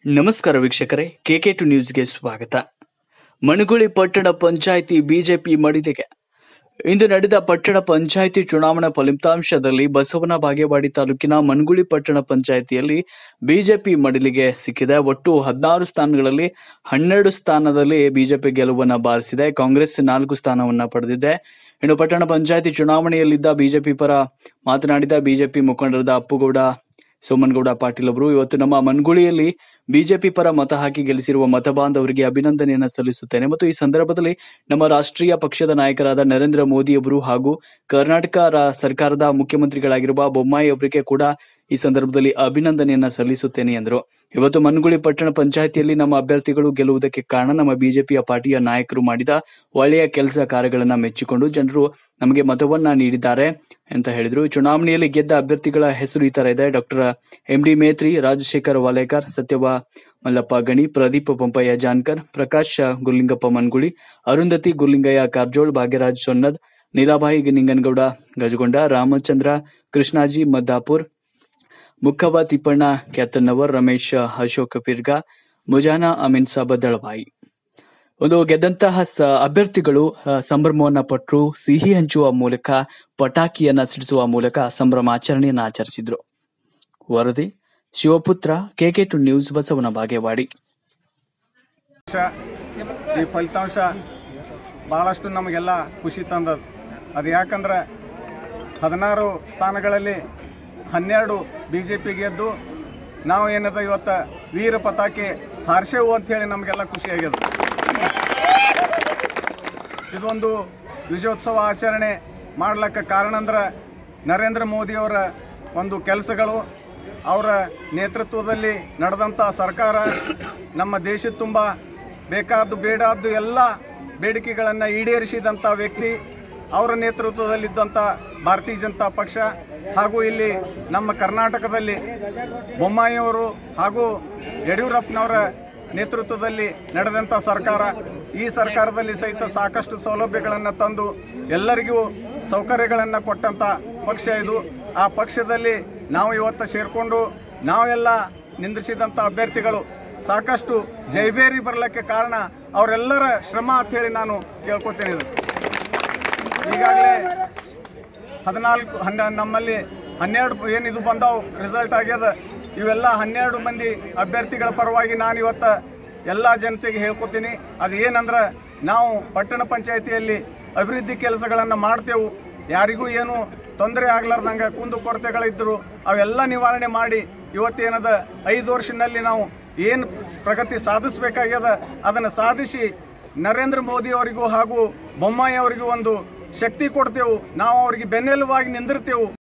ನಮಸ್ಕಾರ ವೀಕ್ಷಕರೇ K K to ನ್ಯೂಸ್ಗೆ ಸ್ವಾಗತ ಮಣಗುಳಿ ಪಟ್ಟಣ ಪಂಚಾಯಿತಿ ಬಿಜೆಪಿ ಮಡಿಲಿಗೆ ಇಂದು ನಡೆದ ಪಟ್ಟಣ ಪಂಚಾಯಿತಿ ಚುನಾವಣಾ ಫಲಿತಾಂಶದಲ್ಲಿ ಬಸವನ ಬಾಗೇವಾಡಿ ತಾಲೂಕಿನ ಮಣಗುಳಿ ಪಟ್ಟಣ ಪಂಚಾಯಿತಿಯಲ್ಲಿ ಬಿಜೆಪಿ ಮಡಿಲಿಗೆ ಸಿಕ್ಕಿದೆ ಒಟ್ಟು ಹದಿನಾರು ಸ್ಥಾನಗಳಲ್ಲಿ ಹನ್ನೆರಡು ಸ್ಥಾನದಲ್ಲಿ ಬಿಜೆಪಿ ಗೆಲುವನ್ನ ಬಾರಿಸಿದೆ ಕಾಂಗ್ರೆಸ್ ನಾಲ್ಕು ಸ್ಥಾನವನ್ನ ಪಡೆದಿದೆ ಇನ್ನು ಪಟ್ಟಣ ಪಂಚಾಯಿತಿ ಚುನಾವಣೆಯಲ್ಲಿದ್ದ ಬಿಜೆಪಿ ಪರ ಮಾತನಾಡಿದ ಬಿಜೆಪಿ ಮುಖಂಡರಾದ ಅಪ್ಪುಗೌಡ ಸೋಮನಗೌಡ ಪಾಟೀಲ್ ಅವರು ಇವತ್ತು ನಮ್ಮ ಮನ್ಗುಳಿಯಲ್ಲಿ ಬಿಜೆಪಿ ಪರ ಮತ ಹಾಕಿ ಗೆಲ್ಲಿಸಿರುವ ಮತ ಬಾಂಧವರಿಗೆ ಅಭಿನಂದನೆಯನ್ನ ಸಲ್ಲಿಸುತ್ತೇನೆ ಮತ್ತು ಈ ಸಂದರ್ಭದಲ್ಲಿ ನಮ್ಮ ರಾಷ್ಟ್ರೀಯ ಪಕ್ಷದ ನಾಯಕರಾದ ನರೇಂದ್ರ ಮೋದಿ ಅವರು ಹಾಗೂ ಕರ್ನಾಟಕ ರಾ- ಸರ್ಕಾರದ ಮುಖ್ಯಮಂತ್ರಿಗಳಾಗಿರುವ ಬೊಮ್ಮಾಯಿ ಅವರಿಗೆ ಕೂಡ ಈ ಸಂದರ್ಭದಲ್ಲಿ ಅಭಿನಂದನೆಯನ್ನ ಸಲ್ಲಿಸುತ್ತೇನೆ ಎಂದರು ಇವತ್ತು ಮನ್ಗುಳಿ ಪಟ್ಟಣ ಪಂಚಾಯಿತಿಯಲ್ಲಿ ನಮ್ಮ ಅಭ್ಯರ್ಥಿಗಳು ಗೆಲ್ಲುವುದಕ್ಕೆ ಕಾರಣ ನಮ್ಮ ಬಿಜೆಪಿಯ ಪಾರ್ಟಿಯ ನಾಯಕರು ಮಾಡಿದ ಒಳ್ಳೆಯ ಕೆಲಸ ಕಾರ್ಯಗಳನ್ನ ಮೆಚ್ಚಿಕೊಂಡು ಜನರು ನಮಗೆ ಮತವನ್ನ ನೀಡಿದ್ದಾರೆ ಅಂತ ಹೇಳಿದ್ರು ಚುನಾವಣೆಯಲ್ಲಿ ಗೆದ್ದ ಅಭ್ಯರ್ಥಿಗಳ ಹೆಸರು ಈ ತರ ಇದೆ doctor M D Maitri Rajashekar Walekar Satyava Mallappa Gani Pradeep ಪಂಪಯ್ಯ ಜಾನ್ಕರ್ Prakash ಗುರ್ಲಿಂಗಪ್ಪ ಮನ್ಗುಳಿ Arundhati ಗುರ್ಲಿಂಗಯ್ಯ Karjol Bhagyaraj ಸೊನ್ನದ್ ನೀಲಾಬಾಯಿ Ninganagouda ಗಜಗೊಂಡ Ramachandra Krishnaji ಮದ್ದಾಪುರ್ ಮುಖವ Tippanna ಕ್ಯಾತನ್ನವರ್ Ramesh Ashok ಪಿರ್ಗಾ ಮುಜಾನಾ Amin Sab ದಳವಾಯಿ ಒಂದು ಗೆದ್ದಂತಹ ಸ- ಅಭ್ಯರ್ಥಿಗಳು ಆ, ಸಂಭ್ರಮವನ್ನ ಪಟ್ಟರು ಸಿಹಿ ಹಂಚುವ ಮೂಲಕ ಪಟಾಕಿಯನ್ನ ಸಿಡಿಸುವ ಮೂಲಕ ಸಂಭ್ರಮಾಚರಣೆಯನ್ನ ಆಚರಿಸಿದ್ರು ವರದಿ ಶಿವಪುತ್ರ ಕೆಕೆ ಟು ನ್ಯೂಸ್ ಬಸವನ ಬಾಗೇವಾಡಿ ಫಲಿತಾಂಶ ಈ ಫಲಿತಾಂಶ ಭಾಳಷ್ಟು ನಮಗೆಲ್ಲ ಖುಷಿ ತಂದದ್ದು ಅದು ಯಾಕಂದ್ರೆ ಹದಿನಾರು ಸ್ಥಾನಗಳಲ್ಲಿ ಹನ್ನೆರಡು ಬಿ ಜೆ ಪಿ ಗೆದ್ದು ನಾವು ಏನದ ಇವತ್ತು ವೀರ ಪತಾಕೆ ಹಾರಿಸೇವು ಅಂಥೇಳಿ ನಮಗೆಲ್ಲ ಖುಷಿ ಆಗ್ಯದ ಇದೊಂದು ವಿಜಯೋತ್ಸವ ಆಚರಣೆ ಮಾಡ್ಲಿಕ್ಕೆ ಕಾರಣ ಅಂದ್ರೆ ನರೇಂದ್ರ ಮೋದಿಯವರ ಒಂದು ಕೆಲಸಗಳು ಅವರ ನೇತೃತ್ವದಲ್ಲಿ ನಡೆದಂಥ ಸರ್ಕಾರ ನಮ್ಮ ದೇಶದ ತುಂಬ ಬೇಕಾದ್ದು ಬೇಡಾದ್ದು ಎಲ್ಲ ಬೇಡಿಕೆಗಳನ್ನು ಈಡೇರಿಸಿದಂಥ ವ್ಯಕ್ತಿ ಅವರ ನೇತೃತ್ವದಲ್ಲಿದ್ದಂಥ ಭಾರತೀಯ ಜನತಾ ಪಕ್ಷ ಹಾಗೂ ಇಲ್ಲಿ ನಮ್ಮ ಕರ್ನಾಟಕದಲ್ಲಿ ಬೊಮ್ಮಾಯಿಯವರು ಹಾಗೂ ಯಡಿಯೂರಪ್ಪನವರ ನೇತೃತ್ವದಲ್ಲಿ ನಡೆದಂಥ ಸರ್ಕಾರ ಈ ಸರ್ಕಾರದಲ್ಲಿ ಸಹಿತ ಸಾಕಷ್ಟು ಸೌಲಭ್ಯಗಳನ್ನು ತಂದು ಎಲ್ಲರಿಗೂ ಸೌಕರ್ಯಗಳನ್ನು ಕೊಟ್ಟಂಥ ಪಕ್ಷ ಇದು ಆ ಪಕ್ಷದಲ್ಲಿ ನಾವು ಇವತ್ತು ಸೇರಿಕೊಂಡು ನಾವೆಲ್ಲ ನಿಂದಿಸಿದಂಥ ಅಭ್ಯರ್ಥಿಗಳು ಸಾಕಷ್ಟು ಜೈಬೇರಿ ಬರಲಿಕ್ಕೆ ಕಾರಣ ಅವರೆಲ್ಲರ ಶ್ರಮ ಅಂಥೇಳಿ ನಾನು ಕೇಳ್ಕೊತೀನಿ ಇದು. ಈಗಾಗಲೇ ಹದಿನಾಲ್ಕು ಹನ್ನ ನಮ್ಮಲ್ಲಿ ಹನ್ನೆರಡು ಏನು ಇದು ಬಂದಾವು ರಿಸಲ್ಟ್ ಆಗ್ಯದ ಇವೆಲ್ಲ ಹನ್ನೆರಡು ಮಂದಿ ಅಭ್ಯರ್ಥಿಗಳ ಪರವಾಗಿ ನಾನು ಇವತ್ತು ಎಲ್ಲ ಜನತೆಗೆ ಹೇಳ್ಕೊತೀನಿ ಅದು ಏನಂದ್ರೆ ನಾವು ಪಟ್ಟಣ ಪಂಚಾಯಿತಿಯಲ್ಲಿ ಅಭಿವೃದ್ಧಿ ಕೆಲಸಗಳನ್ನು ಮಾಡ್ತೇವೆ ಯಾರಿಗೂ ಏನು ತೊಂದರೆ ಆಗ್ಲಾರ್ದಂಗೆ ಕುಂದು ಕೊರತೆಗಳಿದ್ದರು ಅವೆಲ್ಲ ನಿವಾರಣೆ ಮಾಡಿ ಇವತ್ತೇನದ ಐದು ವರ್ಷದಲ್ಲಿ ನಾವು ಏನು ಪ್ರಗತಿ ಸಾಧಿಸಬೇಕಾಗ್ಯದ ಅದನ್ನು ಸಾಧಿಸಿ ನರೇಂದ್ರ ಮೋದಿ ಅವರಿಗೂ ಹಾಗೂ ಬೊಮ್ಮಾಯಿ ಅವರಿಗೂ ಒಂದು ಶಕ್ತಿ ಕೊಡ್ತೇವೆ ನಾವು ಅವರಿಗೆ ಬೆನ್ನೆಲುಬಾಗಿ ನಿಂದಿರ್ತೇವೆ